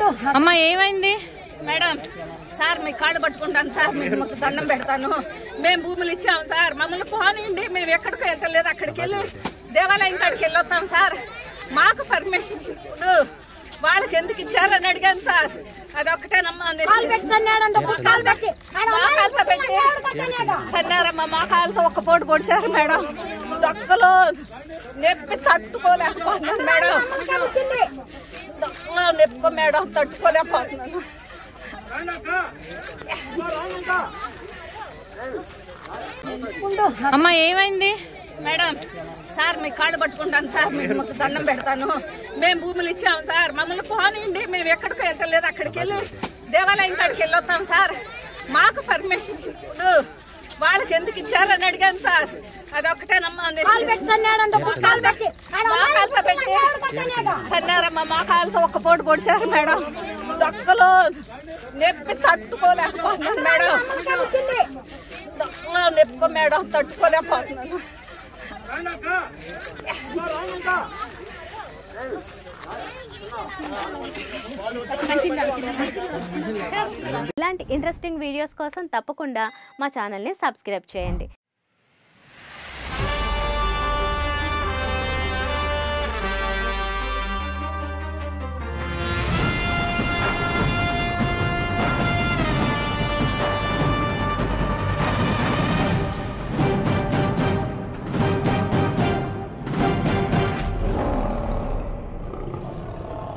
అమ్మ ఏమైంది madam sir మీ కాళ్ళు పట్టుకుంటాను సార్ మీకు మాకు దండం పెడతాను మేము భూములు ఇచ్చాము సార్ మమ్మల్ని పోనీయండి మేము ఎక్కడికి వెళ్తలేదు అక్కడికి వెళ్ళి దేవాలయం కాడికి వెళ్ళొస్తాం సార్ మాకు పర్మిషన్ ఇప్పుడు వాళ్ళకి ఎందుకు ఇచ్చారని అడిగాను సార్ అదొక్కటేనమ్మా అంది. మోకాళ్ళతో పెట్టి తన్నారమ్మా మోకాళ్ళతో ఒక్క పోటు పొడిచారు మేడం దొక్కలో నొప్పి తట్టుకోలేకపోతున్నాను మేడం దొక్కలో నొప్పి మేడం తట్టుకోలేకపోతున్నాను అమ్మ ఏమైంది మేడం సార్ మీ కాళ్ళు పట్టుకుంటాను సార్ మీకు మాకు దండం పెడతాను మేము భూములు ఇచ్చాము సార్ మమ్మల్ని పోనీయండి మేము ఎక్కడికి వెళ్తలేదు అక్కడికి వెళ్ళి దేవాలయం కాడికి వెళ్ళొస్తాం సార్ మాకు పర్మిషన్ ఇప్పుడు వాళ్ళకి ఎందుకు ఇచ్చారని అడిగాను సార్ అదొక్కటేనమ్మా అంది. మోకాళ్ళతో పెట్టి తన్నారమ్మా మోకాళ్ళతో ఒక్క పోటు పొడిచారు మేడం దొక్కలో నొప్పి తట్టుకోలేకపోతున్నాను మేడం దొక్కలో నొప్పి మేడం తట్టుకోలేకపోతున్నాను ఇలాంటి ఇంట్రెస్టింగ్ వీడియోస్ కోసం తప్పకుండా మా ఛానల్ని సబ్స్క్రైబ్ చేయండి